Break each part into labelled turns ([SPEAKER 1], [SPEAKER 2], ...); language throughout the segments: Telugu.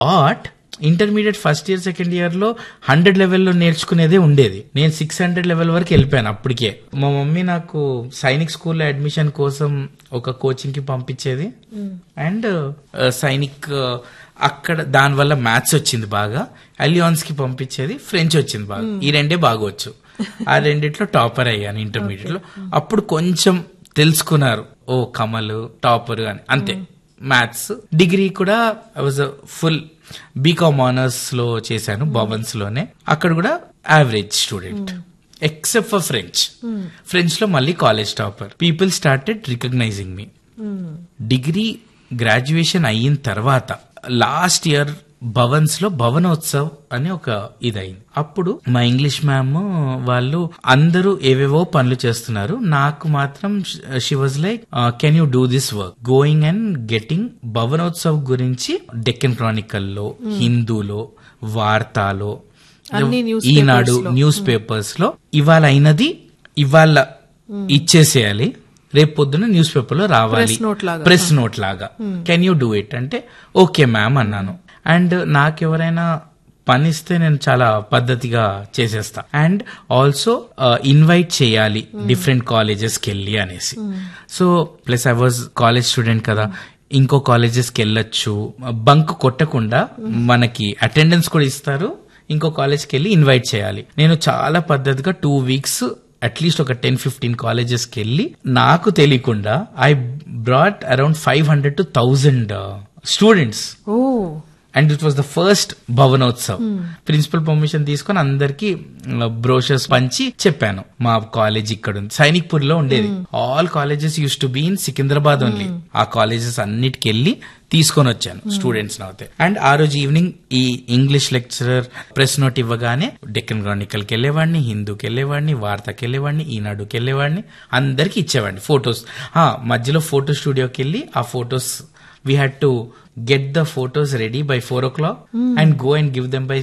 [SPEAKER 1] Art intermediate first year second year లో హండ్రెడ్ లెవెల్లో నేర్చుకునేదే ఉండేది నేను సిక్స్ హండ్రెడ్ లెవెల్ వరకు వెళ్ళిపోయాను అప్పటికే మా మమ్మీ నాకు సైనిక్ స్కూల్లో అడ్మిషన్ కోసం ఒక కోచింగ్ కి పంపించేది అండ్ సైనిక్ uh, అక్కడ దాని వల్ల మ్యాథ్స్ వచ్చింది బాగా అలియాన్స్ కి పంపించేది ఫ్రెంచ్ వచ్చింది బాగా ఈ రెండే బాగా వచ్చు ఆ రెండిట్లో టాపర్ అయ్యాను ఇంటర్మీడియట్ లో అప్పుడు కొంచెం తెలుసుకున్నారు ఓ కమల్ టాపర్ అని అంతే మ్యాథ్స్ డిగ్రీ కూడా I was full BCom honours లో చేశాను బాబన్స్ లోనే అక్కడ కూడా average student except for French French లో మళ్ళీ college topper people started recognizing me degree graduation అయిన తర్వాత లాస్ట్ ఇయర్ భవన్స్ లో భవనోత్సవ్ అని ఒక ఇదైంది అప్పుడు మా ఇంగ్లీష్ మ్యామ్ వాళ్ళు అందరూ ఏవేవో పనులు చేస్తున్నారు నాకు మాత్రం she was like can you do this work going and getting Bhavanotsav గురించి డెక్కన్ క్రానికల్ లో హిందూలో వార్తాలో
[SPEAKER 2] అన్ని news
[SPEAKER 1] ఈనాడు
[SPEAKER 2] papers లో.
[SPEAKER 1] న్యూస్ పేపర్స్ లో ఇవాళ అయినది ఇవాళ ఇచ్చేసేయాలి రేపు పొద్దున న్యూస్ పేపర్ లో రావాలి
[SPEAKER 2] Press note లాగా.
[SPEAKER 1] ప్రెస్ నోట్ లాగా కెన్ యూ డూ ఇట్ అంటే ఓకే మ్యామ్ అన్నాను అండ్ నాకెవరైనా పని ఇస్తే నేను చాలా పద్ధతిగా చేసేస్తా అండ్ ఆల్సో ఇన్వైట్ చేయాలి డిఫరెంట్ కాలేజెస్ కి వెళ్ళి అనేసి so plus I was college student కదా ఇంకో కాలేజెస్ కి వెళ్ళొచ్చు బంక్ కొట్టకుండా మనకి అటెండెన్స్ కూడా ఇస్తారు ఇంకో కాలేజ్కి వెళ్ళి ఇన్వైట్ చేయాలి నేను చాలా పద్ధతిగా టూ వీక్స్ అట్లీస్ట్ ఒక టెన్ ఫిఫ్టీన్ కాలేజెస్కి వెళ్ళి నాకు తెలియకుండా I brought around five hundred to thousand students
[SPEAKER 2] oh
[SPEAKER 1] and it was the first Bhavanotsav principal permission తీసుకొని అందరికి బ్రోషర్స్ పంచి చెప్పాను మా కాలేజ్ ఇక్కడ ఉంది సైనిక్పూర్ లో ఉండేది all colleges used to be in Secunderabad only ఆ కాలేజెస్ అన్నిటికి వెళ్ళి తీసుకొని వచ్చాను స్టూడెంట్స్ నవ్వుతే అండ్ ఆ రోజు ఈవినింగ్ ఈ ఇంగ్లీష్ లెక్చరర్ ప్రెస్ నోట్ ఇవ్వగానే డెక్కన్ క్రానికల్కి వెళ్ళేవాడిని హిందూకి వెళ్ళేవాడిని వార్తకి వెళ్ళేవాడిని ఈనాడుకి వెళ్ళేవాడిని అందరికి ఇచ్చేవాడిని ఫొటోస్ మధ్యలో ఫోటో స్టూడియోకి వెళ్ళి ఆ photos we had to get the photos ready by 4 o'clock and go and give them by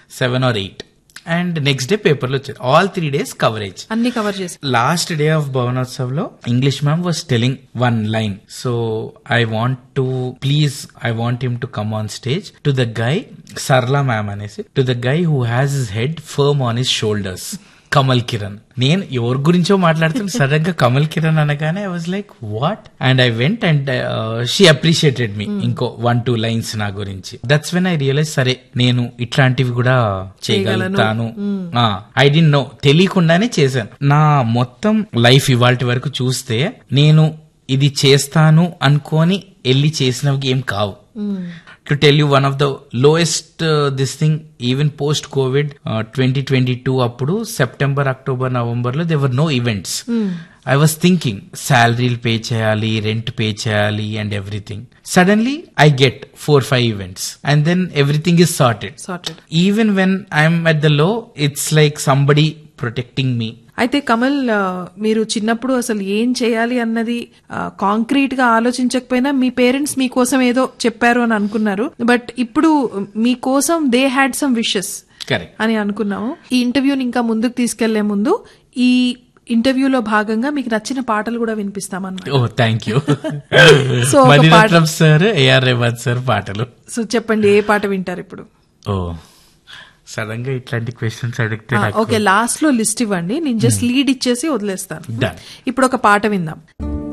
[SPEAKER 1] 7 or 8 and next day paper లో వచ్చేది ఆల్ త్రీ డేస్ కవరేజ్
[SPEAKER 2] అన్ని కవర్ చేసి
[SPEAKER 1] లాస్ట్ డే ఆఫ్ భవనోత్సవ్ లో English ma'am was telling one line so I want to please I want him to come on stage to the guy Sarla ma'am అనేసి to the guy who has his head firm on his shoulders Kamal Kiran నేను ఎవరి గురించో మాట్లాడుతున్నా సడన్ గా కమల్ కిరణ్ అనగానే I was like what and I went and she appreciated me ఇంకో వన్ టూ లైన్స్ నా గురించి దట్స్ వెన్ ఐ రియలైజ్ సరే నేను ఇట్లాంటివి కూడా చేయగలుగుతాను ఐ డి నో తెలియకుండానే చేశాను నా మొత్తం లైఫ్ ఇవాళ వరకు చూస్తే నేను ఇది చేస్తాను అనుకొని వెళ్ళి చేసినవి ఏం కావు to tell you one of the lowest this thing even post Covid twenty twenty two అప్పుడు సెప్టెంబర్ అక్టోబర్ నవంబర్ లో there were no events I was thinking శాలరీలు పే చేయాలి రెంట్ పే చేయాలి and everything suddenly I get four five events and then everything is sorted
[SPEAKER 2] sorted
[SPEAKER 1] even when I'm at the low it's like somebody protecting me
[SPEAKER 2] అయితే కమల్ ఆ, మీరు చిన్నప్పుడు అసలు ఏం చేయాలి అన్నది కాంక్రీట్ గా ఆలోచించకపోయినా మీ పేరెంట్స్ మీకోసం ఏదో చెప్పారు అని అనుకున్నారు బట్ ఇప్పుడు మీకోసం they had some wishes
[SPEAKER 1] correct
[SPEAKER 2] అని అనుకున్నాము ఈ ఇంటర్వ్యూని ఇంకా ముందుకు తీసుకెళ్లే ముందు ఈ ఇంటర్వ్యూలో భాగంగా మీకు నచ్చిన పాటలు కూడా వినిపిస్తామన్నమాట
[SPEAKER 1] ఓ థ్యాంక్ యూ
[SPEAKER 2] So, ఒక
[SPEAKER 1] Mani Ratnam sir AR Revanth sir పాటలు
[SPEAKER 2] సో చెప్పండి ఏ పాట వింటారు ఇప్పుడు
[SPEAKER 1] ఓ సడన్ గా ఇట్లాంటి క్వశ్చన్స్ అడిగితే నాకు
[SPEAKER 2] ఓకే లాస్ట్ లో లిస్ట్ ఇవ్వండి నేను జస్ట్ లీడ్ ఇచ్చేసి వదిలేస్తాను
[SPEAKER 1] Done.
[SPEAKER 2] ఇప్పుడు ఒక పాట విందాం